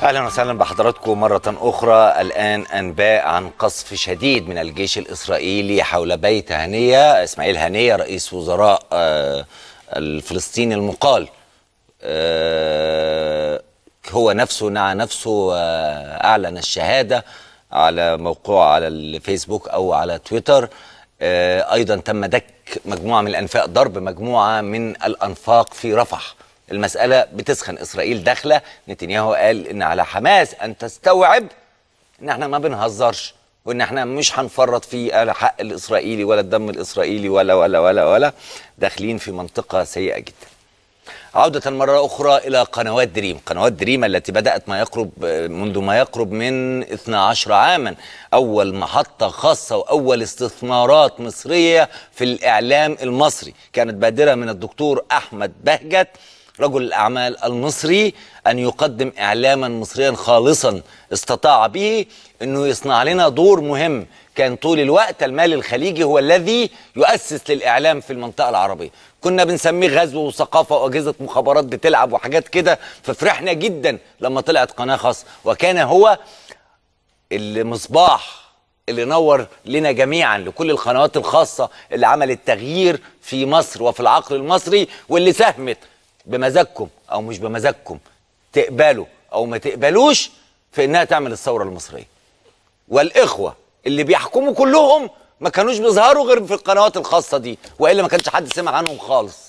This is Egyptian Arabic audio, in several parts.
اهلا وسهلا بحضراتكم مره اخرى الان انباء عن قصف شديد من الجيش الاسرائيلي حول بيت هنيه اسماعيل هنيه رئيس وزراء آه، الفلسطيني المقال آه، هو نفسه نعى نفسه آه، اعلن الشهاده على موقعه على الفيسبوك او على تويتر آه، ايضا تم دك مجموعه من الانفاق ضرب مجموعه من الانفاق في رفح المساله بتسخن اسرائيل داخله نتنياهو قال ان على حماس ان تستوعب ان احنا ما بنهزرش وان احنا مش هنفرط في الحق الاسرائيلي ولا الدم الاسرائيلي ولا ولا ولا ولا داخلين في منطقه سيئه جدا عودة مرة أخرى إلى قنوات دريم قنوات دريم التي بدأت ما يقرب منذ ما يقرب من 12 عاما أول محطة خاصة وأول استثمارات مصرية في الإعلام المصري كانت بادرة من الدكتور أحمد بهجت رجل الأعمال المصري أن يقدم إعلاما مصريا خالصا استطاع به أنه يصنع لنا دور مهم كان طول الوقت المال الخليجي هو الذي يؤسس للإعلام في المنطقة العربية كنا بنسميه غزو وثقافة وأجهزة مخابرات بتلعب وحاجات كده ففرحنا جدا لما طلعت قناة خاصة وكان هو المصباح اللي نور لنا جميعا لكل القنوات الخاصة اللي عملت تغيير في مصر وفي العقل المصري واللي ساهمت بمزاجكم أو مش بمزاجكم تقبلوا أو ما تقبلوش في إنها تعمل الثورة المصرية والإخوة اللي بيحكموا كلهم ما كانوش بيظهروا غير في القنوات الخاصة دي وإلا ما كانش حد سمع عنهم خالص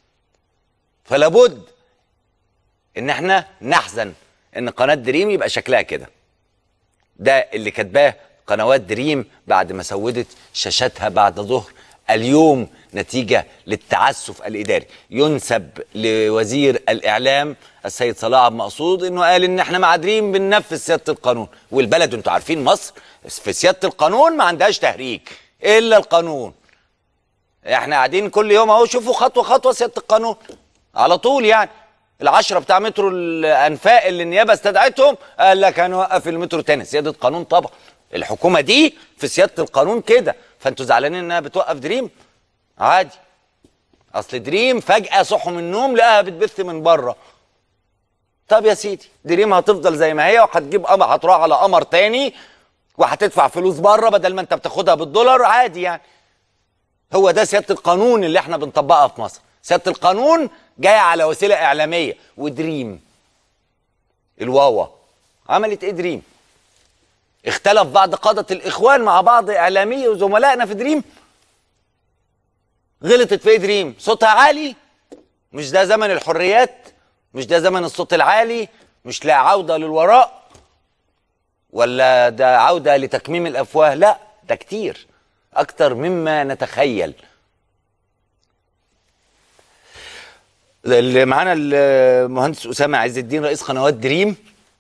فلا بد ان احنا نحزن ان قناه دريم يبقى شكلها كده ده اللي كاتباه قنوات دريم بعد ما سودت شاشاتها بعد ظهر اليوم نتيجه للتعسف الاداري ينسب لوزير الاعلام السيد صلاح عبد المقصود انه قال ان احنا مع دريم بننفذ سياده القانون والبلد انتوا عارفين مصر في سياده القانون ما عندهاش تهريج الا القانون احنا قاعدين كل يوم اهو شوفوا خطوه خطوه سياده القانون على طول يعني العشرة بتاع مترو الانفاق اللي النيابه استدعتهم قال لك هنوقف المترو تاني سياده قانون طبعا الحكومه دي في سياده القانون كده فانتوا زعلانين انها بتوقف دريم عادي اصل دريم فجاه صحوا من النوم لقاها بتبث من بره طب يا سيدي دريم هتفضل زي ما هي وهتجيب قمر هتروح على قمر تاني وهتدفع فلوس بره بدل ما انت بتاخدها بالدولار عادي يعني هو ده سياده القانون اللي احنا بنطبقها في مصر سياده القانون جايه على وسيله اعلاميه ودريم الواوا عملت ايه دريم اختلف بعض قادة الإخوان مع بعض إعلامي وزملائنا في دريم غلطت في إيه دريم صوتها عالي مش ده زمن الحريات مش ده زمن الصوت العالي مش لا عودة للوراء ولا ده عودة لتكميم الأفواه لا ده كتير أكتر مما نتخيل اللي معانا المهندس اسامه عز الدين رئيس قنوات دريم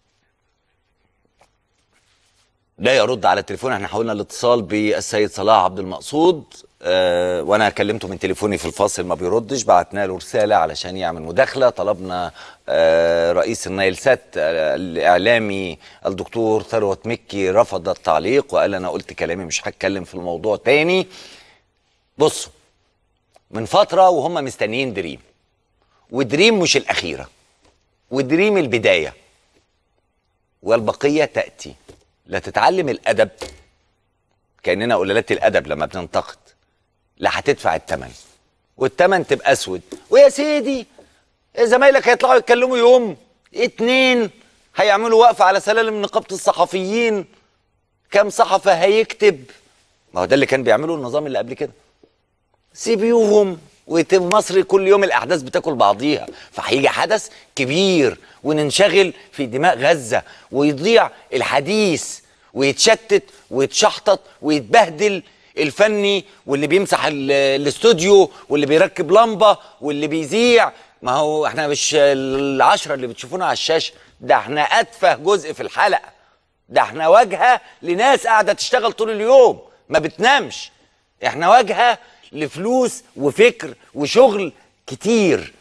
لا يرد على التليفون احنا حاولنا الاتصال بالسيد صلاح عبد المقصود اه وانا كلمته من تليفوني في الفاصل ما بيردش بعتنا له رساله علشان يعمل مداخله طلبنا اه رئيس النايل سات اه الاعلامي الدكتور ثروت مكي رفض التعليق وقال انا قلت كلامي مش هتكلم في الموضوع تاني بصوا من فتره وهم مستنيين دريم ودريم مش الأخيرة ودريم البداية والبقية تأتي لا تتعلم الأدب كأننا قلالات الأدب لما بننتقد لا هتدفع الثمن والثمن تبقى أسود ويا سيدي زمايلك هيطلعوا يتكلموا يوم اتنين هيعملوا وقفة على سلالم نقابة الصحفيين كم صحفي هيكتب ما هو ده اللي كان بيعمله النظام اللي قبل كده سيبيوهم ويتم مصر كل يوم الاحداث بتاكل بعضيها فهيجي حدث كبير وننشغل في دماء غزه ويضيع الحديث ويتشتت ويتشحطط ويتبهدل الفني واللي بيمسح الاستوديو واللي بيركب لمبه واللي بيذيع ما هو احنا مش العشره اللي بتشوفونا على الشاشه ده احنا اتفه جزء في الحلقه ده احنا واجهه لناس قاعده تشتغل طول اليوم ما بتنامش احنا واجهه لفلوس وفكر وشغل كتير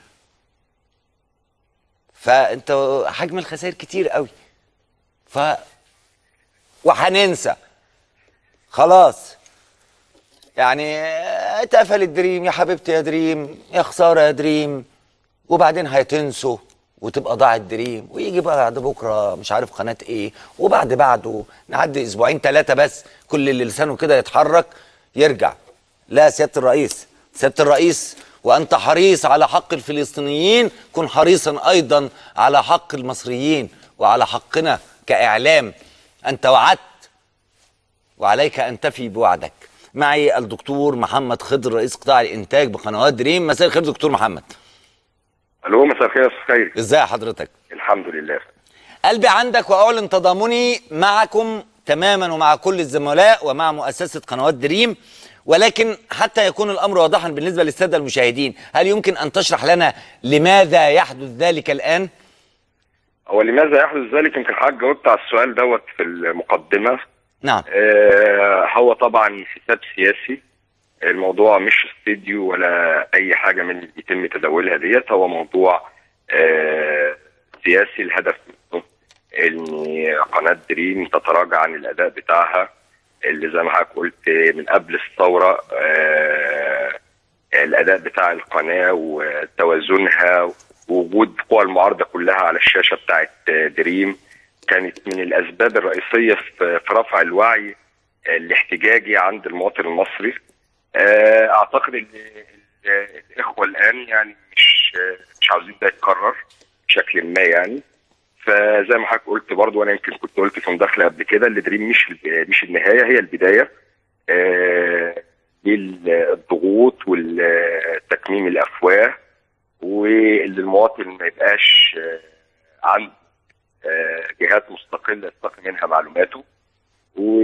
فانت حجم الخسائر كتير قوي ف وهننسى خلاص يعني اتقفل الدريم يا حبيبتي يا دريم يا خساره يا دريم وبعدين هتنسوا وتبقى ضاعت دريم ويجي بقى بعد بكره مش عارف قناه ايه وبعد بعده نعدي اسبوعين ثلاثه بس كل اللي لسانه كده يتحرك يرجع لا سياده الرئيس سياده الرئيس وانت حريص على حق الفلسطينيين كن حريصا ايضا على حق المصريين وعلى حقنا كاعلام انت وعدت وعليك ان تفي بوعدك معي الدكتور محمد خضر رئيس قطاع الانتاج بقنوات دريم مساء الخير دكتور محمد الو مساء الخير يا استاذ خيري ازاي حضرتك الحمد لله قلبي عندك واعلن تضامني معكم تماما ومع كل الزملاء ومع مؤسسه قنوات دريم ولكن حتى يكون الامر واضحا بالنسبه للساده المشاهدين هل يمكن ان تشرح لنا لماذا يحدث ذلك الان هو لماذا يحدث ذلك يمكن حضرتك جاوبت على السؤال دوت في المقدمه نعم آه هو طبعا حساب سياسي الموضوع مش استديو ولا اي حاجه من اللي بيتم تداولها ديت هو موضوع آه سياسي الهدف منه ان قناه دريم تتراجع عن الاداء بتاعها اللي زي ما حضرتك قلت من قبل الثوره آه الاداء بتاع القناه وتوازنها ووجود قوى المعارضه كلها على الشاشه بتاعت دريم كانت من الاسباب الرئيسيه في رفع الوعي الاحتجاجي عند المواطن المصري اعتقد ان الاخوه الان يعني مش مش عاوزين ده يتكرر بشكل ما يعني فزي ما حضرتك قلت برضو وانا يمكن كنت قلت في مداخله قبل كده اللي دريم مش مش النهايه هي البدايه للضغوط والتكميم الافواه واللي المواطن ما يبقاش عنده جهات مستقله يستقي منها معلوماته و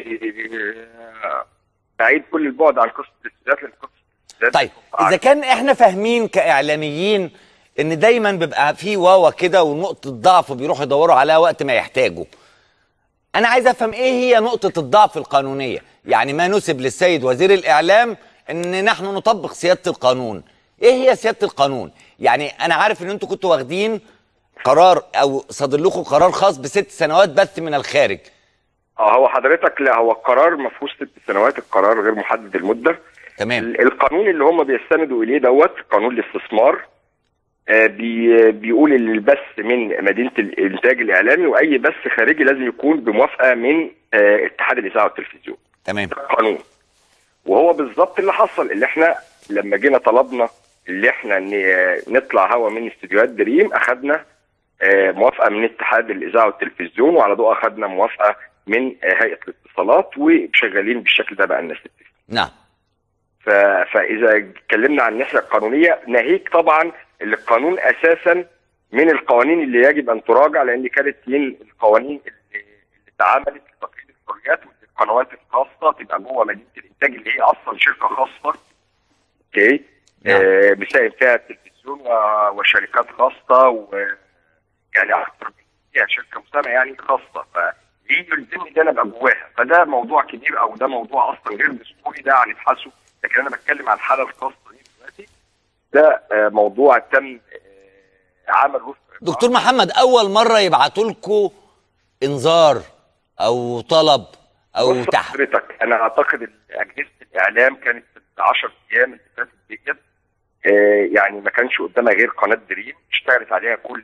بعيد كل البعد عن قصه الاستدلال لان قصه طيب اذا كان احنا فاهمين كاعلاميين ان دايما بيبقى في واوا كده ونقطه ضعف بيروحوا يدوروا عليها وقت ما يحتاجوا انا عايز افهم ايه هي نقطه الضعف القانونيه يعني ما نسب للسيد وزير الاعلام ان نحن نطبق سياده القانون ايه هي سياده القانون يعني انا عارف ان انتوا كنتوا واخدين قرار او صادر لكم قرار خاص بست سنوات بث من الخارج اه هو حضرتك لا هو القرار ما فيهوش ست سنوات القرار غير محدد المده تمام القانون اللي هم بيستندوا اليه دوت قانون الاستثمار آه بي بيقول ان البث من مدينه الانتاج الاعلامي واي بث خارجي لازم يكون بموافقه من آه اتحاد الاذاعه والتلفزيون تمام قانون وهو بالظبط اللي حصل اللي احنا لما جينا طلبنا اللي احنا نطلع هوا من استديوهات دريم اخذنا آه موافقه من اتحاد الاذاعه والتلفزيون وعلى ضوء اخذنا موافقه من هيئه الاتصالات وشغالين بالشكل ده بقى لنا ست سنين. نعم. فاذا اتكلمنا عن الناحيه القانونيه ناهيك طبعا اللي القانون اساسا من القوانين اللي يجب ان تراجع لان كانت من القوانين اللي, اللي اتعملت لتقييد الحريات والقنوات الخاصه تبقى جوه مدينه الانتاج اللي هي اصلا شركه خاصه. اوكي؟ نعم. آه بيساهم فيها التلفزيون وشركات خاصه و يعني اكثر فيها شركه مساهمه يعني خاصه ف ليه يلزمني ده انا ابقى جواها فده موضوع كبير او ده موضوع اصلا غير دستوري ده هنبحثه لكن انا بتكلم عن الحاله الخاصه دي دلوقتي ده موضوع تم عمل وفق دكتور محمد اول مره يبعتوا لكم انذار او طلب او تحت حضرتك انا اعتقد اجهزه الاعلام كانت في 10 ايام اللي فاتت ديت يعني ما كانش قدامها غير قناه دريم اشتغلت عليها كل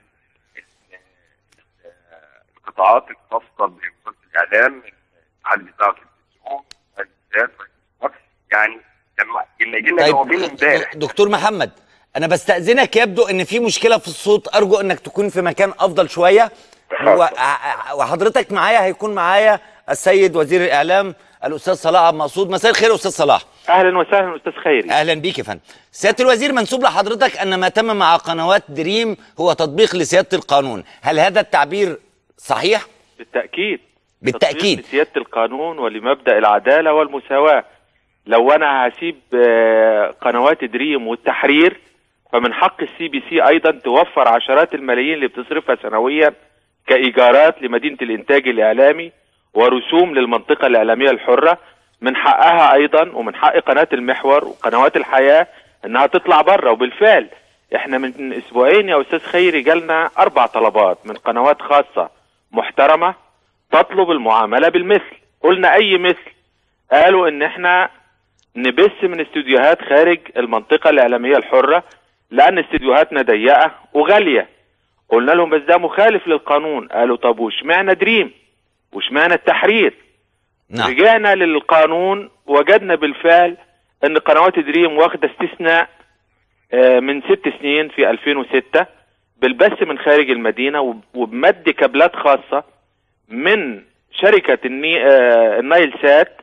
القطاعات الخاصه بوزاره الاعلام اتحاد الاذاعه والتلفزيون يعني لما لما يجي لنا جوابين امبارح دكتور محمد انا بستاذنك يبدو ان في مشكله في الصوت ارجو انك تكون في مكان افضل شويه وحضرتك معايا هيكون معايا السيد وزير الاعلام الاستاذ صلاح عبد المقصود مساء الخير استاذ صلاح اهلا وسهلا استاذ خيري اهلا بيك يا فندم سياده الوزير منسوب لحضرتك ان ما تم مع قنوات دريم هو تطبيق لسياده القانون هل هذا التعبير صحيح بالتاكيد بالتاكيد لسياده القانون ولمبدا العداله والمساواه لو انا هسيب قنوات دريم والتحرير فمن حق السي بي سي ايضا توفر عشرات الملايين اللي بتصرفها سنويا كايجارات لمدينه الانتاج الاعلامي ورسوم للمنطقه الاعلاميه الحره من حقها ايضا ومن حق قناه المحور وقنوات الحياه انها تطلع بره وبالفعل احنا من اسبوعين يا استاذ خيري جالنا اربع طلبات من قنوات خاصه محترمه تطلب المعامله بالمثل قلنا اي مثل قالوا ان احنا نبث من استوديوهات خارج المنطقه الاعلاميه الحره لان استديوهاتنا ضيقه وغاليه قلنا لهم بس ده مخالف للقانون قالوا طب واشمعنى دريم واشمعنى التحرير نعم رجعنا للقانون وجدنا بالفعل ان قنوات دريم واخده استثناء آه، من ست سنين في 2006 بالبث من خارج المدينه وب- وبمد كابلات خاصه من شركه الني... آه، النايل سات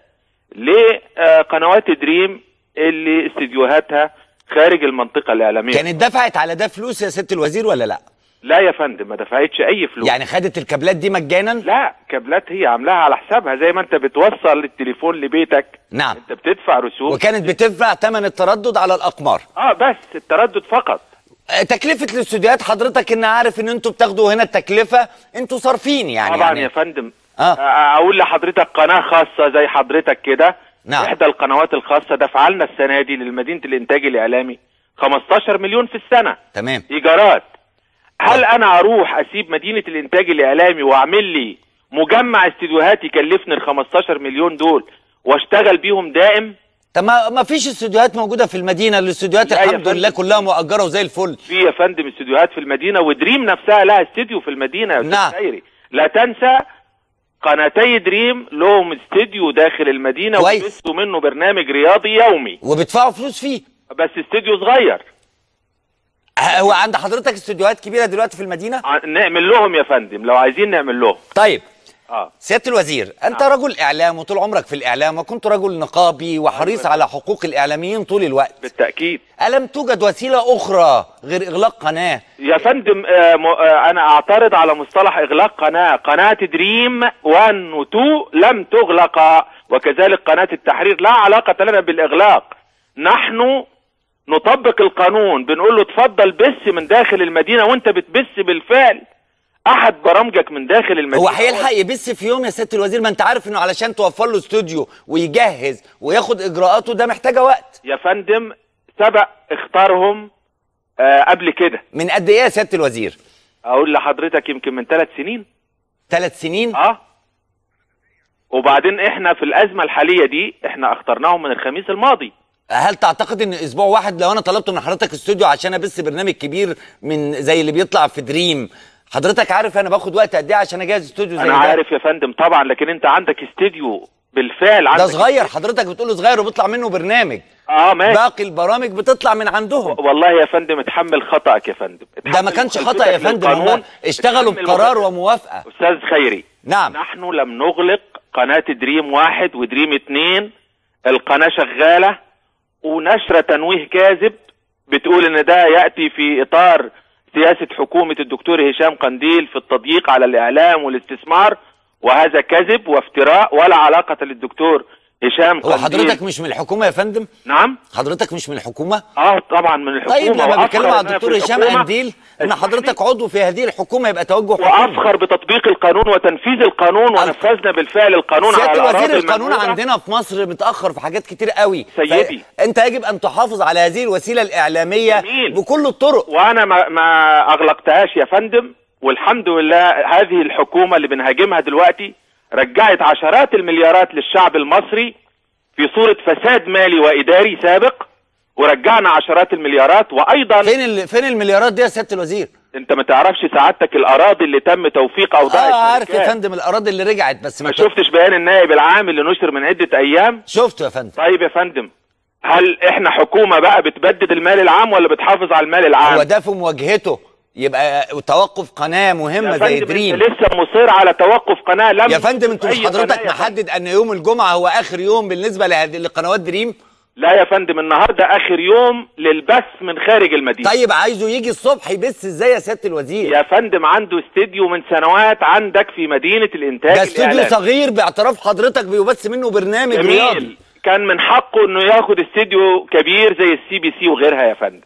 لقنوات دريم اللي استديوهاتها خارج المنطقه الاعلاميه كانت دفعت على ده فلوس يا ست الوزير ولا لا لا يا فندم ما دفعتش اي فلوس يعني خدت الكابلات دي مجانا لا كابلات هي عاملاها على حسابها زي ما انت بتوصل التليفون لبيتك نعم انت بتدفع رسوم وكانت بتدفع ثمن التردد على الاقمار اه بس التردد فقط آه، تكلفه الاستوديوهات حضرتك ان عارف ان انتوا بتاخدوا هنا التكلفه انتوا صارفين يعني طبعا يعني يا فندم آه. آه، اقول لحضرتك قناه خاصه زي حضرتك كده نعم. احدى القنوات الخاصه دفع لنا السنه دي لمدينه الانتاج الاعلامي 15 مليون في السنه تمام ايجارات هل انا اروح اسيب مدينه الانتاج الاعلامي واعمل لي مجمع استديوهات يكلفني ال 15 مليون دول واشتغل بيهم دائم طب ما ما فيش استوديوهات موجوده في المدينه الاستوديوهات لا يا الحمد فندم. لله كلها مؤجره وزي الفل في يا فندم استديوهات في المدينه ودريم نفسها لها استديو في المدينه يا أستاذ نعم. خيري لا تنسى قناتي دريم لهم استديو داخل المدينه كويس. وبيبثوا منه برنامج رياضي يومي وبيدفعوا فلوس فيه بس استديو صغير آه، هو عند حضرتك استوديوهات كبيره دلوقتي في المدينه ع- نعمل لهم يا فندم لو عايزين نعمل لهم طيب اه سياده الوزير انت رجل اعلام وطول عمرك في الاعلام وكنت رجل نقابي وحريص على حقوق الاعلاميين طول الوقت بالتاكيد الم توجد وسيله اخرى غير اغلاق قناه يا فندم آه م... آه انا اعترض على مصطلح اغلاق قناه قناه دريم 1 و 2 لم تغلق وكذلك قناه التحرير لا علاقه لنا بالاغلاق نحن نطبق القانون بنقول له اتفضل بث من داخل المدينه وانت بتبث بالفعل احد برامجك من داخل المدينه هو هيلحق يبث في يوم يا سياده الوزير ما انت عارف انه علشان توفر له استوديو ويجهز وياخد اجراءاته ده محتاجه وقت يا فندم سبق اختارهم آه قبل كده من قد ايه يا سياده الوزير اقول لحضرتك يمكن من ثلاث سنين ثلاث سنين اه وبعدين احنا في الازمه الحاليه دي احنا اخترناهم من الخميس الماضي هل تعتقد ان اسبوع واحد لو انا طلبت من حضرتك استوديو عشان ابث برنامج كبير من زي اللي بيطلع في دريم حضرتك عارف انا باخد وقت قد ايه عشان اجهز استوديو زي انا ده عارف يا فندم طبعا لكن انت عندك استديو بالفعل عندك ده صغير حضرتك بتقول صغير وبيطلع منه برنامج اه ماشي باقي البرامج بتطلع من عندهم والله يا فندم اتحمل خطأك يا فندم ده ما اتحمل كانش مخالفتك خطأ يا فندم هم للقانون. اشتغلوا اتحمل بقرار مخالفتك. وموافقة استاذ خيري نعم نحن لم نغلق قناة دريم واحد ودريم اتنين القناة شغالة ونشر تنويه كاذب بتقول ان ده يأتي في اطار سياسة حكومة الدكتور هشام قنديل في التضييق على الاعلام والاستثمار وهذا كذب وافتراء ولا علاقة للدكتور هشام هو قنديل حضرتك مش من الحكومة يا فندم نعم حضرتك مش من الحكومة اه طبعا من الحكومة طيب لما وأفخر بيتكلموا على إن أنا في الدكتور هشام الحكومة. قنديل ان اسمح حضرتك لي. عضو في هذه الحكومة يبقى توجه حكومي وافخر بتطبيق القانون وتنفيذ القانون ونفذنا بالفعل القانون على سيادة الأراضي الوزير القانون المنهوبة. عندنا في مصر متأخر في حاجات كتير قوي سيدي. انت يجب ان تحافظ على هذه الوسيلة الإعلامية جميل. بكل الطرق وانا ما, ما اغلقتهاش يا فندم والحمد لله هذه الحكومه اللي بنهاجمها دلوقتي رجعت عشرات المليارات للشعب المصري في صوره فساد مالي واداري سابق ورجعنا عشرات المليارات وايضا فين ال... فين المليارات دي يا سيادة الوزير انت ما تعرفش سعادتك الاراضي اللي تم توفيق اوضاع اه عارف يا الشركات. فندم الأراضي اللي رجعت بس ما شفتش بيان النائب العام اللي نشر من عده ايام شفته يا فندم طيب يا فندم هل احنا حكومه بقى بتبدد المال العام ولا بتحافظ على المال العام هو ده في مواجهته يبقى توقف قناة مهمة يا زي فندم دريم انت لسه مصر على توقف قناه لم يا فندم انتوا أي مش حضرتك قناة يا فندم. محدد ان يوم الجمعة هو اخر يوم بالنسبة لهذه لقنوات دريم لا يا فندم النهارده اخر يوم للبث من خارج المدينه طيب عايزه يجي الصبح يبث ازاي يا سيادة الوزير يا فندم عنده استديو من سنوات عندك في مدينه الانتاج ده استوديو الإعلامي. صغير باعتراف حضرتك بيبث منه برنامج رياضي جميل كان من حقه انه ياخد استديو كبير زي السي بي سي وغيرها يا فندم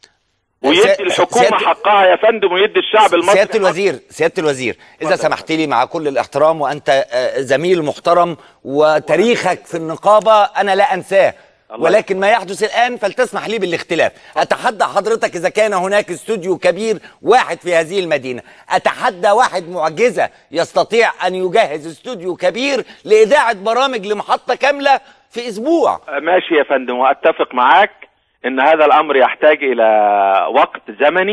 ويدي سي- الحكومه سيادة- حقها يا فندم ويدي الشعب المصري سيادة حقه. الوزير سيادة الوزير إذا اتفضل. سمحت لي مع كل الاحترام وأنت آه، زميل محترم وتاريخك في النقابة أنا لا أنساه الله ولكن ما يحدث الآن فلتسمح لي بالاختلاف أتحدى حضرتك إذا كان هناك استوديو كبير واحد في هذه المدينة أتحدى واحد معجزة يستطيع أن يجهز استوديو كبير لإذاعة برامج لمحطة كاملة في أسبوع ماشي يا فندم واتفق معاك ان هذا الامر يحتاج الى وقت زمني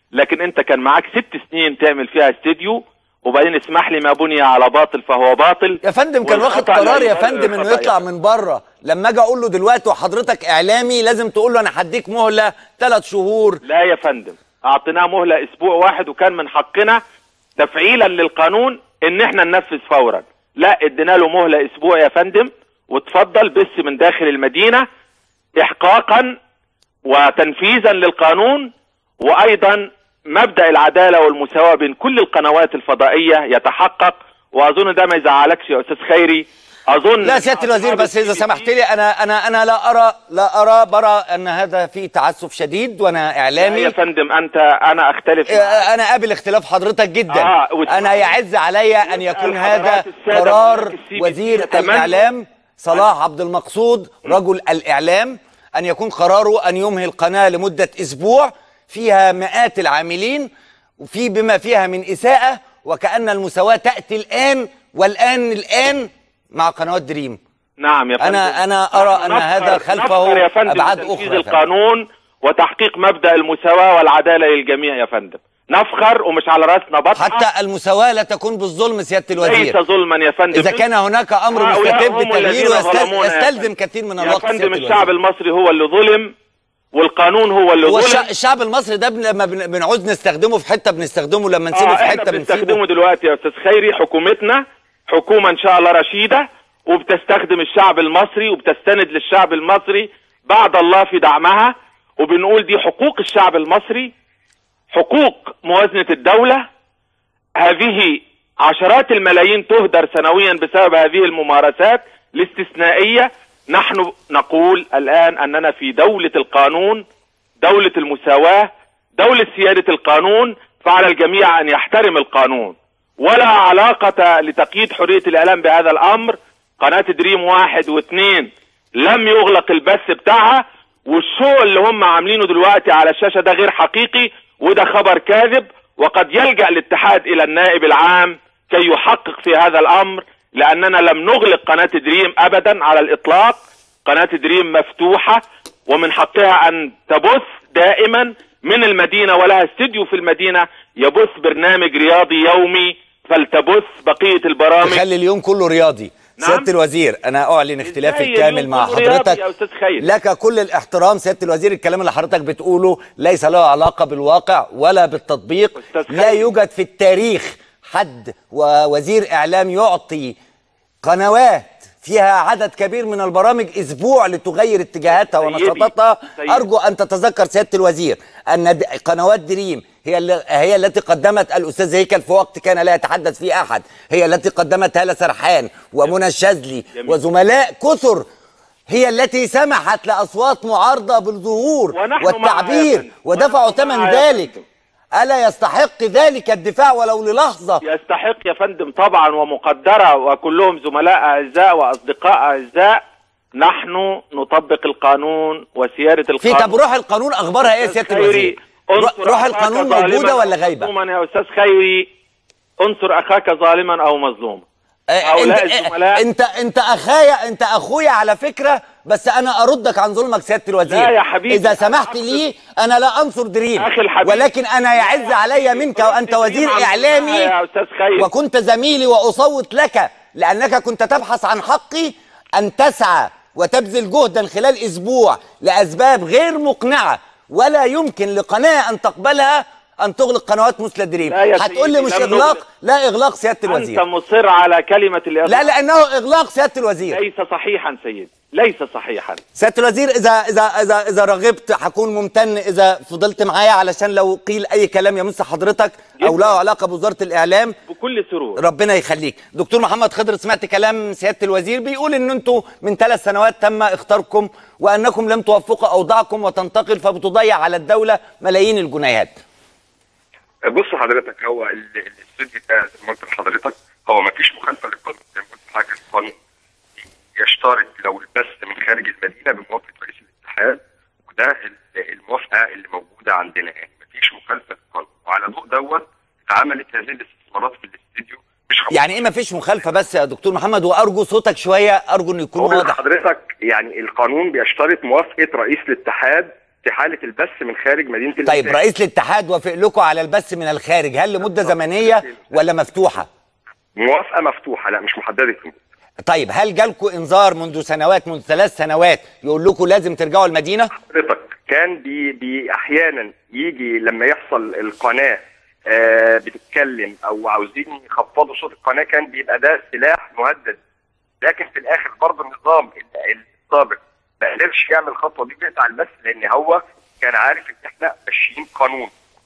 لكن انت كان معاك ست سنين تعمل فيها استديو وبعدين اسمح لي ما بني على باطل فهو باطل يا فندم كان واخد والخطأ قرار لا يا يبرر فندم انه الخطأ يطلع يا من بره لما اجي اقول له دلوقتي وحضرتك اعلامي لازم تقول له انا هديك مهله ثلاث شهور لا يا فندم اعطيناه مهله اسبوع واحد وكان من حقنا تفعيلا للقانون ان احنا ننفذ فورا لا ادينا له مهله اسبوع يا فندم وتفضل بس من داخل المدينه احقاقا وتنفيذا للقانون وايضا مبدا العداله والمساواه بين كل القنوات الفضائيه يتحقق واظن ده ما يزعلكش يا استاذ خيري اظن لا سياده الوزير بس اذا سمحت لي انا انا انا لا ارى لا ارى برى ان هذا فيه تعسف شديد وانا لا اعلامي يا فندم انت انا اختلف معك. آه، انا قابل اختلاف حضرتك جدا آه، واسمح انا لي. يعز عليا ان واسأل يكون حضرات هذا السادة قرار ملاك السي بي سي وزير يتمنوا- الاعلام صلاح عبد المقصود رجل الاعلام ان يكون قراره ان يمهل القناه لمده اسبوع فيها مئات العاملين وفي بما فيها من اساءه وكان المساواه تاتي الان والان الان مع قنوات دريم نعم يا فندم أنا- أنا أرى أن نفخر- هذا خلفه نفخر يا فندم أبعاد بتنفيذ أخرى يا فندم. القانون وتحقيق مبدأ المساواة والعدالة للجميع يا فندم نفخر ومش على راسنا بطحة حتى المساواة لا تكون بالظلم سيادة ليس الوزير ظلما يا فندم إذا كان هناك أمر هؤلاء مستتب هم بالتغيير الذين ويستل- ظلمونا يا يستلزم فندم. كثير من يا الوقت فندم سيادة الشعب الوزير. المصري هو اللي ظلم والقانون هو اللي هو ظلم الشع- الشعب المصري ده بن- لما بن- بنعوز نستخدمه في حتة بنستخدمه لما نسيبه آه في احنا حتة بنستخدمه بنسيبه دلوقتي يا استاذ خيري حكومتنا حكومة ان شاء الله رشيدة وبتستخدم الشعب المصري وبتستند للشعب المصري بعد الله في دعمها وبنقول دي حقوق الشعب المصري حقوق موازنة الدولة هذه عشرات الملايين تهدر سنويا بسبب هذه الممارسات الاستثنائية نحن نقول الآن أننا في دولة القانون دولة المساواة دولة سيادة القانون فعلى الجميع أن يحترم القانون ولا علاقة لتقييد حرية الإعلام بهذا الأمر قناة دريم واحد واثنين لم يغلق البث بتاعها والشو اللي هم عاملينه دلوقتي على الشاشة ده غير حقيقي وده خبر كاذب وقد يلجأ الاتحاد إلى النائب العام كي يحقق في هذا الأمر لأننا لم نغلق قناة دريم أبدا على الإطلاق قناة دريم مفتوحة ومن حقها أن تبث دائما من المدينة ولها استديو في المدينة يبث برنامج رياضي يومي فلتبث بقية البرامج تخلي اليوم كله رياضي نعم. سيادة الوزير أنا أعلن اختلافي إزاي الكامل اليوم مع كله رياضي حضرتك يا أستاذ خير؟ لك كل الاحترام سيادة الوزير الكلام اللي حضرتك بتقوله ليس له علاقة بالواقع ولا بالتطبيق أستاذ لا خير. يوجد في التاريخ حد ووزير إعلام يعطي قنوات فيها عدد كبير من البرامج اسبوع لتغير اتجاهاتها سيدي، ونشاطاتها سيدي. ارجو ان تتذكر سياده الوزير ان د- قنوات دريم هي اللي هي التي قدمت الاستاذ هيكل في وقت كان لا يتحدث فيه احد هي التي قدمت هاله سرحان ومنى الشاذلي جميل. وزملاء كثر هي التي سمحت لاصوات معارضه بالظهور ونحن معها يا والتعبير فندم. ودفعوا ونحن ثمن معها يا ذلك فندم. الا يستحق ذلك الدفاع ولو للحظه يستحق يا فندم طبعا ومقدرة وكلهم زملاء أعزاء وأصدقاء أعزاء نحن نطبق القانون وسيادة في القانون طب روح القانون اخبارها ايه يا سياده الوزير انصر روح أخاك القانون ظالماً موجوده أو ولا غايبه مظلوما يا أستاذ خيري انصر أخاك ظالما أو مظلوما آه، هؤلاء انت الزملاء انت انت اخايا انت اخويا على فكره بس انا اردك عن ظلمك سياده الوزير لا يا حبيبي، اذا أنا سمحت أقصد- لي انا لا انصر دريم أخي الحبيب. ولكن انا يعز علي منك وانت وزير عن اعلامي يا أستاذ خيري وكنت زميلي واصوت لك لانك كنت تبحث عن حقي ان تسعى وتبذل جهدا خلال اسبوع لاسباب غير مقنعه ولا يمكن لقناه ان تقبلها ان تغلق قنوات مثل دريم لا يا هتقول لي سيدي، مش لم اغلاق نغلق. لا اغلاق سياده أنت الوزير مصر على كلمة الإغلاق لا لانه اغلاق سياده الوزير ليس صحيحا سيدي ليس صحيحا سياده الوزير اذا اذا اذا اذا رغبت هكون ممتن اذا فضلت معايا علشان لو قيل اي كلام يمس حضرتك او جداً. له علاقه بوزاره الاعلام بكل سرور ربنا يخليك دكتور محمد خضر سمعت كلام سياده الوزير بيقول ان انتوا من ثلاث سنوات تم اختاركم وانكم لم توفقوا اوضاعكم وتنتقل فبتضيع على الدوله ملايين الجنيهات بص حضرتك هو ال- الاستوديو ده زي ما قلت لحضرتك هو ما فيش مخالفه للقانون زي ما قلت لحضرتك القانون يشترط لو البث من خارج المدينه بموافقه رئيس الاتحاد وده ال- الموافقه اللي موجوده عندنا يعني ما فيش مخالفه للقانون وعلى ضوء دوت اتعملت هذه الاستثمارات في الاستوديو مش يعني ايه ما فيش مخالفه بس يا دكتور محمد وارجو صوتك شويه ارجو انه يكون بقول واضح لحضرتك يعني القانون بيشترط موافقه رئيس الاتحاد في حاله البث من خارج مدينه طيب الإنتاج. رئيس الاتحاد وافق لكم على البث من الخارج هل لمده زمنيه ولا مفتوحه موافقه مفتوحه لا مش محدده المدة. طيب هل جالكم انذار منذ سنوات منذ ثلاث سنوات يقول لكم لازم ترجعوا المدينه حضرتك كان بي بي احيانا يجي لما يحصل القناه آه بتتكلم او عاوزين يخفضوا صوت القناه كان بيبقى ده سلاح مهدد لكن في الاخر برضه النظام ال- السابق ما قدرش يعمل الخطوه دي بيقطع البث لان هو كان عارف ان احنا ماشيين قانون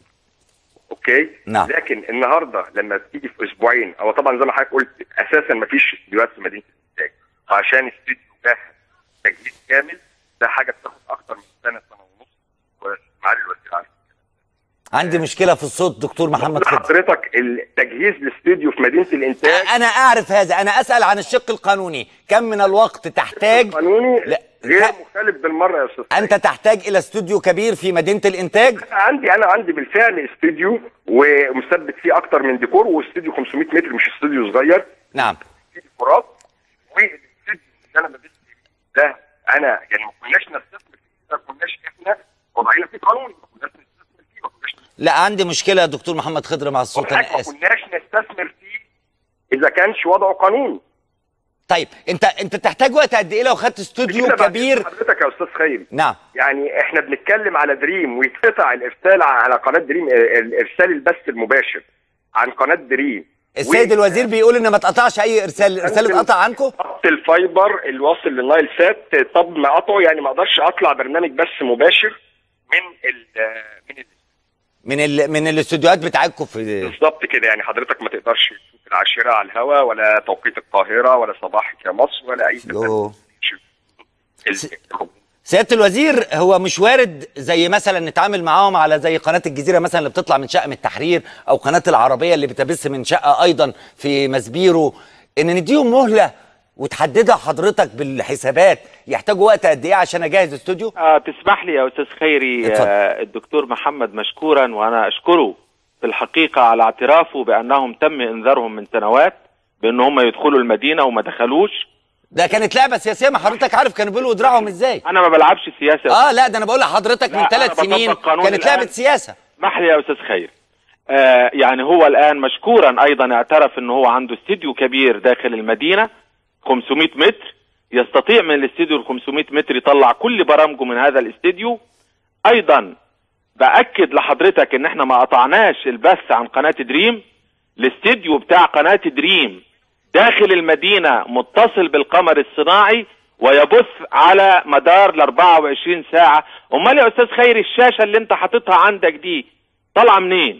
اوكي نعم. لكن النهارده لما بتيجي في اسبوعين او طبعا زي ما حضرتك قلت اساسا ما فيش استديوهات في مدينه الانتاج وعشان استديو ده تجهيز كامل ده حاجه بتاخد اكتر من سنه سنه ونص ومعالي الوزير عارف عندي مشكله في الصوت دكتور محمد خضر حضرتك التجهيز الاستديو في مدينه الانتاج انا اعرف هذا انا اسال عن الشق القانوني كم من الوقت تحتاج قانوني لا غير ف- مخالف بالمره يا استاذ انت تحتاج الى استوديو كبير في مدينه الانتاج عندي انا عندي بالفعل استوديو ومثبت فيه اكتر من ديكور واستوديو 500 متر مش استوديو صغير نعم فيه ديكورات والاستوديو اللي انا بدرس فيه ده انا يعني ما كناش نستثمر فيه ما كناش احنا وضعنا فيه قانون ما كناش نستثمر فيه ما كناش لا عندي مشكله يا دكتور محمد خضر مع الصوت وحضرتك انا ما اسف كناش نستثمر فيه اذا كانش وضعه قانوني طيب انت انت تحتاج وقت قد ايه لو خدت استوديو كده بعد كبير حضرتك يا استاذ خيري نعم يعني احنا بنتكلم على دريم ويتقطع الارسال على قناه دريم الارسال البث المباشر عن قناه دريم السيد و- الوزير بيقول ان ما اتقطعش اي ارسال الارسال اتقطع عنكم خط الفايبر الواصل للنايل سات طب ما قطعه يعني ما اقدرش اطلع برنامج بث مباشر من ال من ال من ال... من الاستوديوهات بتاعتكم في بالظبط كده يعني حضرتك ما تقدرش تشوف العاشره على الهواء ولا توقيت القاهره ولا صباحك يا مصر ولا اي يو. ال- سياده الوزير هو مش وارد زي مثلا نتعامل معاهم على زي قناه الجزيره مثلا اللي بتطلع من شقه من التحرير او قناه العربيه اللي بتبث من شقه ايضا في مسبيرو ان نديهم مهله وتحددها حضرتك بالحسابات يحتاجوا وقت قد ايه عشان اجهز استوديو آه تسمح لي يا استاذ خيري اتفضل. آه الدكتور محمد مشكورا وانا اشكره في الحقيقه على اعترافه بانهم تم انذارهم من سنوات بان هم يدخلوا المدينه وما دخلوش ده كانت لعبه سياسيه ما حضرتك عارف كانوا بيقولوا دراعهم ازاي انا ما بلعبش سياسه اه لا ده انا بقول لحضرتك لا، من ثلاث أنا بطبق سنين قانون كانت الآن. لعبه سياسه اسمح لي يا استاذ خير آه يعني هو الان مشكورا ايضا اعترف ان هو عنده استديو كبير داخل المدينه 500 متر يستطيع من الاستديو ال 500 متر يطلع كل برامجه من هذا الاستديو ايضا باكد لحضرتك ان احنا ما قطعناش البث عن قناه دريم الاستديو بتاع قناه دريم داخل المدينه متصل بالقمر الصناعي ويبث على مدار ال 24 ساعه امال يا استاذ خيري الشاشه اللي انت حاططها عندك دي طالعه منين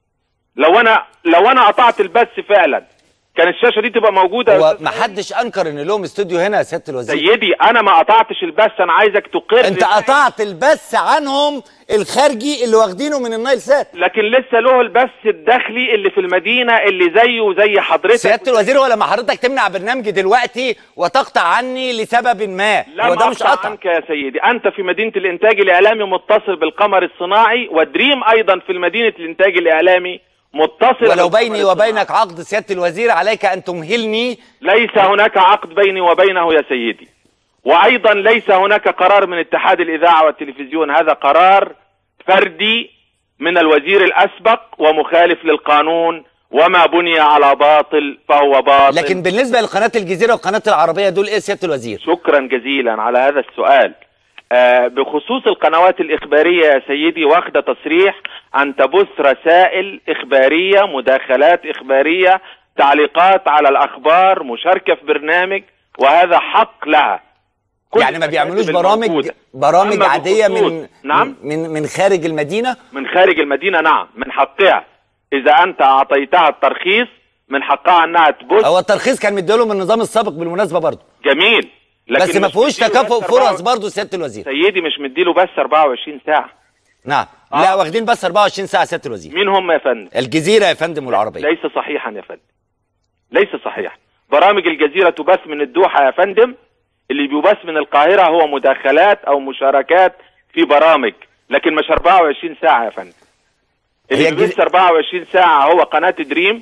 لو انا لو انا قطعت البث فعلا كان الشاشه دي تبقى موجوده يا هو أستاذ ما خيري؟ حدش انكر ان لهم استوديو هنا يا سياده الوزير سيدي انا ما قطعتش البث انا عايزك تقر انت قطعت البث عنهم الخارجي اللي واخدينه من النايل سات لكن لسه له البث الداخلي اللي في المدينه اللي زيه زي حضرتك سياده الوزير هو لما حضرتك تمنع برنامجي دلوقتي وتقطع عني لسبب ما لا هو ده مش أقطع قطع عنك يا سيدي انت في مدينه الانتاج الاعلامي متصل بالقمر الصناعي ودريم ايضا في مدينه الانتاج الاعلامي متصل ولو بالقمر بيني الصناعي. وبينك عقد سياده الوزير عليك ان تمهلني ليس هناك عقد بيني وبينه يا سيدي وايضا ليس هناك قرار من اتحاد الاذاعه والتلفزيون هذا قرار فردي من الوزير الاسبق ومخالف للقانون وما بني على باطل فهو باطل لكن بالنسبه لقناه الجزيره وقناه العربيه دول ايه سياده الوزير شكرا جزيلا على هذا السؤال آه بخصوص القنوات الإخبارية يا سيدي واخدة تصريح أن تبث رسائل إخبارية مداخلات إخبارية تعليقات على الأخبار مشاركة في برنامج وهذا حق لها كل يعني ما بيعملوش المكاتب برامج الموجودة. برامج أما عاديه بخصوص- من نعم من من خارج المدينه من خارج المدينة نعم من حقها إذا أنت أعطيتها الترخيص من حقها أنها تبث هو الترخيص كان مديله من النظام السابق بالمناسبه برضه جميل لكن بس ما مش فيهوش مديله تكافؤ بس فرص 24 برضه سياده الوزير سيدي مش مديله بس 24 ساعة نعم آه. لا واخدين بس 24 ساعه سياده الوزير مين هم يا فندم الجزيره يا فندم والعربيه ليس صحيحا يا فندم ليس صحيحا برامج الجزيرة تبث من الدوحة يا فندم اللي بيبث من القاهرة هو مداخلات أو مشاركات في برامج لكن مش 24 ساعة يا فندم هي اللي الجز- بيبث 24 ساعة هو قناة دريم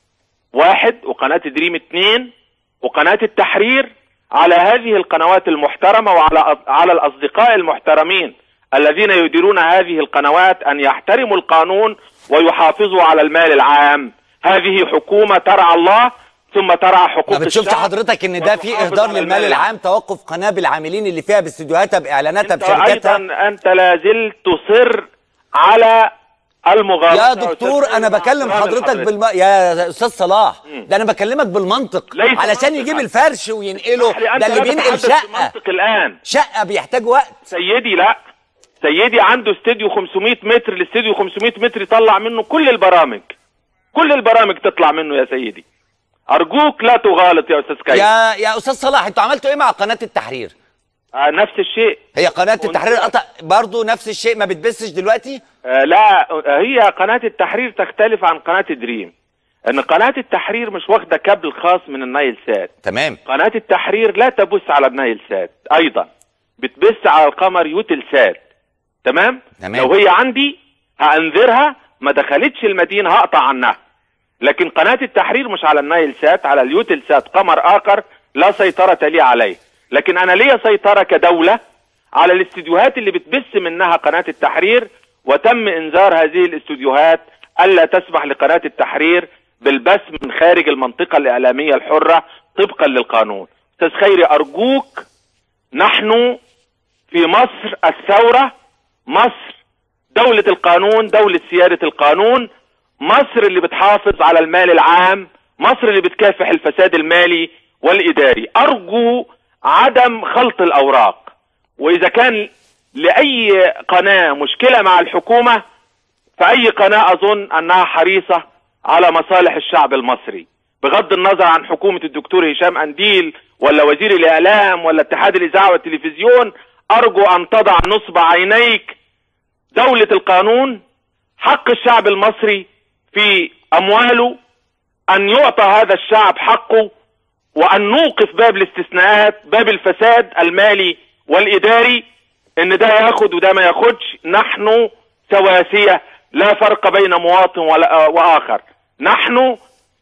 واحد وقناة دريم اثنين وقناة التحرير على هذه القنوات المحترمة وعلى على الأصدقاء المحترمين الذين يديرون هذه القنوات ان يحترموا القانون ويحافظوا على المال العام هذه حكومه ترعى الله ثم ترعى حقوق ما بتشوفش الشعب حضرتك ان ده في وتحافظ اهدار على للمال العام توقف قناه بالعاملين اللي فيها باستديوهاتها باعلاناتها انت بشركاتها ايضا انت لا زلت تصر على المغالطه يا دكتور أستاذ انا مع بكلم احترامي حضرتك لحضرتك. بالم... يا استاذ صلاح ده انا بكلمك بالمنطق ليس علشان منطق. يجيب الفرش وينقله اسمح لي، أنت ده اللي لا بينقل تتحدث شقه بمنطق الان شقه بيحتاج وقت سيدي لا سيدي عنده استديو 500 متر الاستديو 500 متر يطلع منه كل البرامج كل البرامج تطلع منه يا سيدي ارجوك لا تغالط يا استاذ كريم يا يا استاذ صلاح انتوا عملتوا ايه مع قناه التحرير آه نفس الشيء هي قناه التحرير قطع برضه نفس الشيء ما بتبثش دلوقتي آه لا آه، هي قناة التحرير تختلف عن قناة دريم ان قناة التحرير مش واخدة كابل خاص من النايل سات تمام قناة التحرير لا تبث على النايل سات ايضا بتبث على القمر يوتل سات تمام تمام. لو هي عندي هانذرها ما دخلتش المدينة هقطع عنها لكن قناة التحرير مش على النايل سات على اليوتل سات قمر اخر لا سيطرة لي عليه لكن انا ليا سيطرة كدولة على الاستديوهات اللي بتبث منها قناة التحرير وتم انذار هذه الاستوديوهات الا تسمح لقناة التحرير بالبث من خارج المنطقة الاعلامية الحرة طبقا للقانون استاذ خيري ارجوك نحن في مصر الثورة مصر دولة القانون دولة سيادة القانون مصر اللي بتحافظ على المال العام مصر اللي بتكافح الفساد المالي والإداري أرجو عدم خلط الأوراق وإذا كان لأي قناة مشكلة مع الحكومة فأي قناة أظن أنها حريصة على مصالح الشعب المصري بغض النظر عن حكومة الدكتور هشام أنديل ولا وزير الإعلام ولا اتحاد الإذاعة والتلفزيون أرجو أن تضع نصب عينيك دولة القانون حق الشعب المصري في أمواله أن يعطى هذا الشعب حقه وأن نوقف باب الاستثناءات باب الفساد المالي والإداري إن ده ياخد وده ما ياخدش نحن سواسية لا فرق بين مواطن ولا وآخر نحن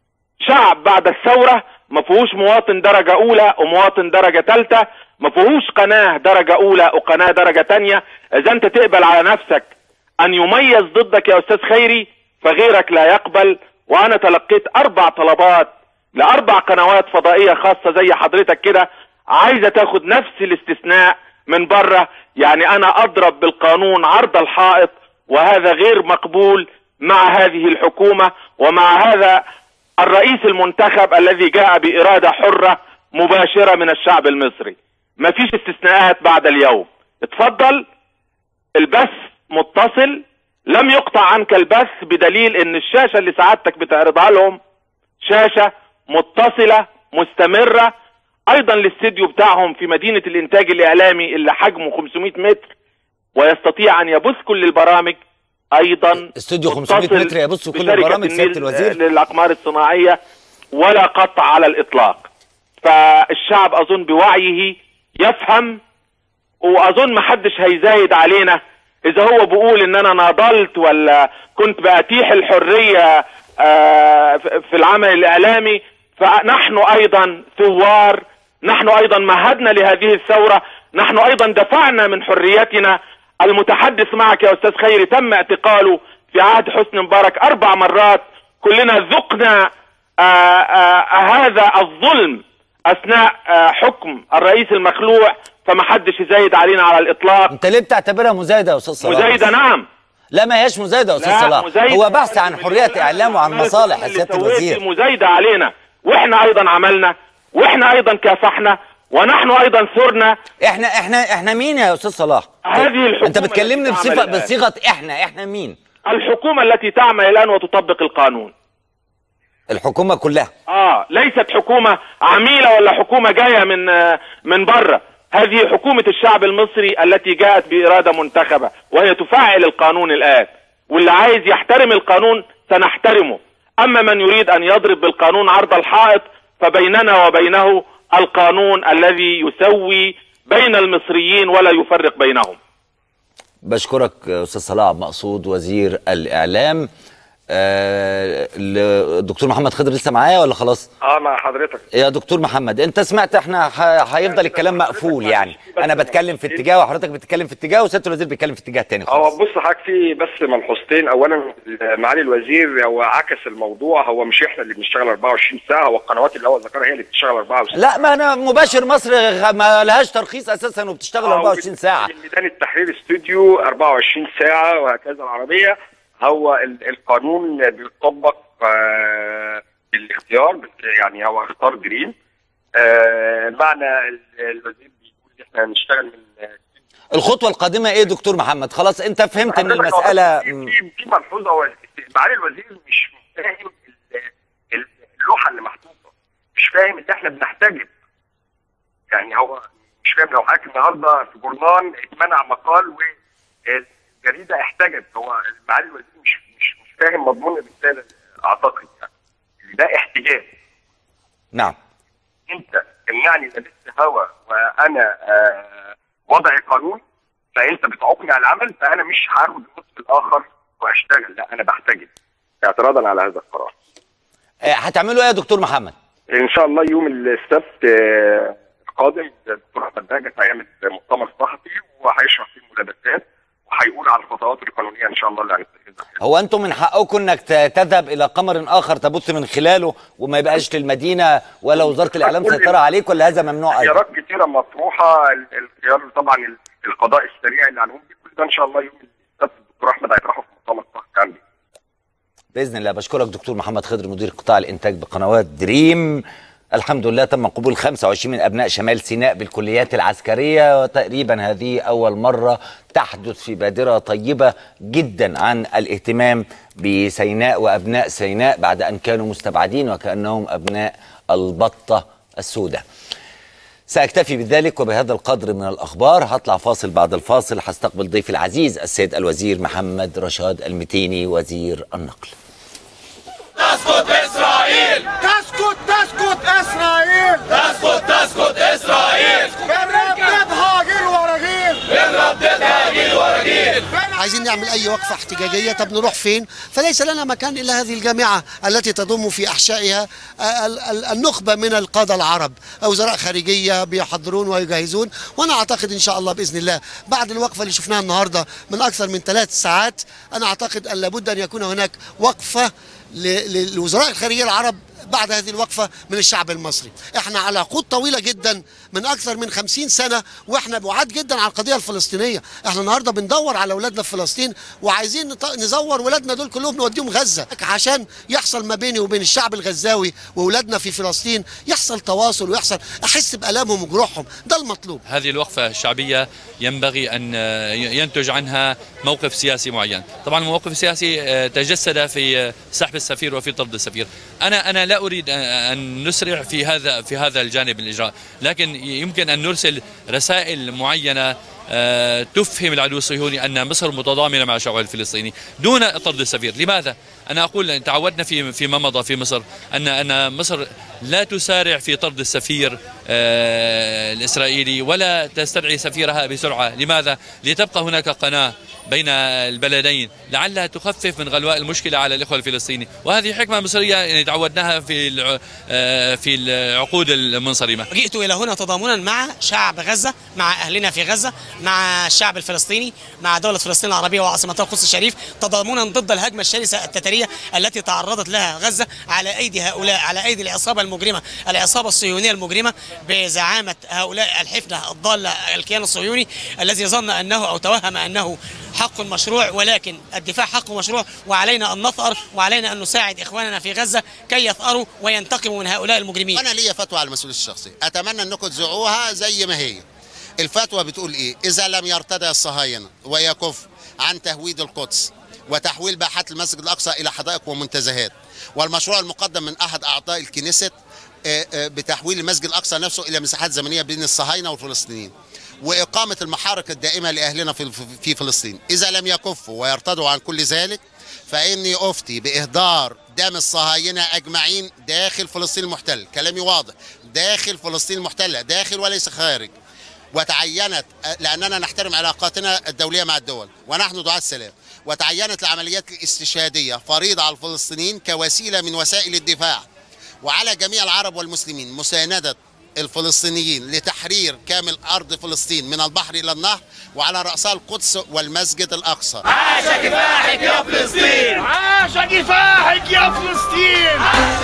شعب بعد الثورة ما فيهوش مواطن درجة أولى ومواطن درجة ثالثة ما فيهوش قناة درجة أولى وقناة درجة تانية إذا أنت تقبل على نفسك أن يميز ضدك يا أستاذ خيري فغيرك لا يقبل وأنا تلقيت أربع طلبات لأربع قنوات فضائية خاصة زي حضرتك كده عايزة تاخد نفس الاستثناء من بره يعني أنا أضرب بالقانون عرض الحائط وهذا غير مقبول مع هذه الحكومة ومع هذا الرئيس المنتخب الذي جاء بإرادة حرة مباشرة من الشعب المصري ما فيش استثناءات بعد اليوم اتفضل البث متصل لم يقطع عنك البث بدليل ان الشاشة اللي سعادتك بتعرضها لهم شاشة متصلة مستمرة ايضا الاستديو بتاعهم في مدينة الانتاج الاعلامي اللي حجمه 500 متر ويستطيع ان يبث كل البرامج ايضا استوديو 500 متصل متر يبث كل بشركة البرامج سياده النيل الوزير للاقمار الصناعية ولا قطع على الاطلاق فالشعب اظن بوعيه يفهم واظن محدش هيزايد علينا اذا هو بيقول ان انا ناضلت ولا كنت باتيح الحرية آه، في العمل الاعلامي فنحن ايضا ثوار نحن ايضا مهدنا لهذه الثورة نحن ايضا دفعنا من حريتنا المتحدث معك يا استاذ خيري تم اعتقاله في عهد حسني مبارك اربع مرات كلنا ذقنا آه، آه، هذا الظلم اثناء آه، حكم الرئيس المخلوع فما حدش يزايد علينا على الاطلاق انت ليه بتعتبرها مزايده يا استاذ صلاح مزايده نعم لا ما هياش مزايده يا استاذ لا، صلاح مزايدة. هو بحث عن حريه اعلام وعن مصالح يا اللي سياده سويت الوزير مزايدة علينا واحنا ايضا عملنا واحنا ايضا كافحنا ونحن ايضا ثرنا احنا احنا احنا مين يا استاذ صلاح هذه الحكومة انت بتكلمني التي تعمل بصفه الآن. بصيغه احنا احنا مين الحكومة التي تعمل الان وتطبق القانون الحكومه كلها اه ليست حكومة عميلة ولا حكومة جاية من آه، من بره هذه حكومة الشعب المصري التي جاءت بإرادة منتخبة وهي تفعل القانون الآن واللي عايز يحترم القانون سنحترمه أما من يريد أن يضرب بالقانون عرض الحائط فبيننا وبينه القانون الذي يسوي بين المصريين ولا يفرق بينهم بشكرك استاذ صلاح عبد مقصود وزير الاعلام آه، الدكتور محمد خضر لسه معايا ولا خلاص اه مع حضرتك يا دكتور محمد انت سمعت احنا ح- هيفضل الكلام مقفول يعني انا بتكلم في اتجاه وحضرتك بتتكلم في اتجاه وسياده الوزير بيتكلم في اتجاه تاني هو خالص بص حضرتك في بس ملحوظتين اولا معالي الوزير هو عكس الموضوع هو مش احنا اللي بنشتغل 24 ساعه هو القنوات اللي هو ذكرها هي اللي بتشتغل 24 لا ما انا مباشر مصر غ- ما لهاش ترخيص اساسا وبتشتغل 24 ساعه ميدان التحرير استوديو 24 ساعه وهكذا العربيه هو ال- القانون بيطبق آه، بالاختيار بس يعني هو اختار جرين آه، معنى ال- الوزير بيقول إن احنا هنشتغل من الخطوه القادمه ايه دكتور محمد خلاص انت فهمت ان حضرتك هو المساله في في- في ملحوظه هو معالي الوزير مش فاهم ال- ال- اللوحه اللي محطوطه مش فاهم ان احنا بنحتجب يعني هو مش فاهم لو حضرتك النهارده في جورنان اتمنع مقال والجريده احتجت هو معالي الوزير مش مش مش فاهم مضمون الرساله اعتقد يعني اللي ده احتجاج نعم انت تمنعني لبس هوا وانا آه وضعي قانون فانت بتعوقني على العمل فانا مش هاخد النصف الاخر واشتغل لا انا بحتجب اعتراضا على هذا القرار آه، هتعملوا ايه يا دكتور محمد ان شاء الله يوم السبت آه، القادم الدكتور احمد باجت هيعمل مؤتمر صحفي وهيشرح فيه الملابسات وهيقول على الخطوات القانونيه ان شاء الله اللي هنتخذها هو انتم من حقكم انك ت- تذهب الى قمر اخر تبث من خلاله وما يبقاش للمدينه ولا وزاره الاعلام كل- سيطره عليك ولا هذا ممنوع ايضا خيارات كتيره مطروحه ال- الخيار طبعا ال- القضاء السريع اللي هنقوم بيه كل ده ان شاء الله يوم السبت الدكتور احمد هيطرحه في مؤتمر صحفي عندي باذن الله بشكرك دكتور محمد خضر مدير قطاع الانتاج بقنوات دريم الحمد لله تم قبول 25 من ابناء شمال سيناء بالكليات العسكريه وتقريبا هذه اول مره تحدث في بادره طيبه جدا عن الاهتمام بسيناء وابناء سيناء بعد ان كانوا مستبعدين وكانهم ابناء البطه السوداء. سأكتفي بذلك وبهذا القدر من الأخبار هطلع فاصل بعد الفاصل هستقبل ضيفي العزيز السيد الوزير محمد رشاد المتيني وزير النقل تسقط إسرائيل تسكت تسكت اسرائيل تسقط تسقط إسرائيل بنرددها جيل ورا جيل بنرددها جيل ورا جيل عايزين نعمل اي وقفه احتجاجيه طب نروح فين فليس لنا مكان الا هذه الجامعه التي تضم في احشائها ال- ال- النخبه من القاده العرب وزراء خارجيه بيحضرون ويجهزون وانا اعتقد ان شاء الله باذن الله بعد الوقفه اللي شفناها النهارده من اكثر من ثلاث ساعات انا اعتقد ان لابد ان يكون هناك وقفه ل- ل- لوزراء الخارجيه العرب بعد هذه الوقفة من الشعب المصري احنا على عقود طويلة جدا من أكثر من خمسين سنة وإحنا بعاد جدا على القضية الفلسطينية احنا النهاردة بندور على أولادنا في فلسطين وعايزين نط- نزور ولادنا دول كلهم نوديهم غزة عشان يحصل ما بيني وبين الشعب الغزاوي وأولادنا في فلسطين يحصل تواصل ويحصل أحس بألامهم وجروحهم ده المطلوب هذه الوقفة الشعبية ينبغي أن ينتج عنها موقف سياسي معين طبعا الموقف السياسي آه، تجسد في آه، سحب السفير وفي طرد السفير أنا أنا لا أريد أن- أن نسرع في هذا في هذا الجانب الإجراء لكن يمكن أن نرسل رسائل معينة آه، تفهم العدو الصهيوني أن مصر متضامنة مع الشعب الفلسطيني دون طرد السفير لماذا؟ أنا أقول إن تعودنا في فيما مضى في مصر أن أن مصر لا تسارع في طرد السفير آه، الإسرائيلي ولا تستدعي سفيرها بسرعة لماذا؟ لتبقى هناك قناة بين البلدين لعلها تخفف من غلواء المشكلة على الإخوة الفلسطينيين وهذه حكمة مصرية يعني تعودناها في الع- آه، في العقود المنصرمة جئت إلى هنا تضامنا مع شعب غزة مع أهلنا في غزة مع الشعب الفلسطيني مع دولة فلسطين العربية وعاصمتها القدس الشريف تضامنا ضد الهجمة الشرسة التتارية التي تعرضت لها غزة على أيدي هؤلاء على أيدي العصابة المجرمة العصابة الصهيونية المجرمة بزعامة هؤلاء الحفنة الضالة الكيان الصهيوني الذي ظن أنه أو توهم أنه حق مشروع ولكن الدفاع حق مشروع وعلينا أن نثأر وعلينا أن نساعد إخواننا في غزة كي يثأروا وينتقموا من هؤلاء المجرمين انا ليا فتوى على المسؤوليه الشخصيه اتمنى انكم تذوقوها زي ما هي الفتوى بتقول ايه اذا لم يرتدع الصهاينه ويكف عن تهويد القدس وتحويل باحات المسجد الاقصى الى حدائق ومنتزهات والمشروع المقدم من احد اعضاء الكنيست آه، آه، بتحويل المسجد الاقصى نفسه الى مساحات زمنيه بين الصهاينه والفلسطينيين واقامه المحارق الدائمه لاهلنا في في فلسطين اذا لم يكفوا ويرتدوا عن كل ذلك فاني افتي باهدار دم الصهاينه اجمعين داخل فلسطين المحتل كلامي واضح داخل فلسطين المحتله داخل وليس خارج وتعينت لاننا نحترم علاقاتنا الدوليه مع الدول ونحن دعاة السلام وتعينت العمليات الاستشهادية فريضة على الفلسطينيين كوسيلة من وسائل الدفاع وعلى جميع العرب والمسلمين مساندة الفلسطينيين لتحرير كامل أرض فلسطين من البحر إلى النهر وعلى رأسها القدس والمسجد الأقصى عاش كفاحك يا فلسطين عاش كفاحك يا فلسطين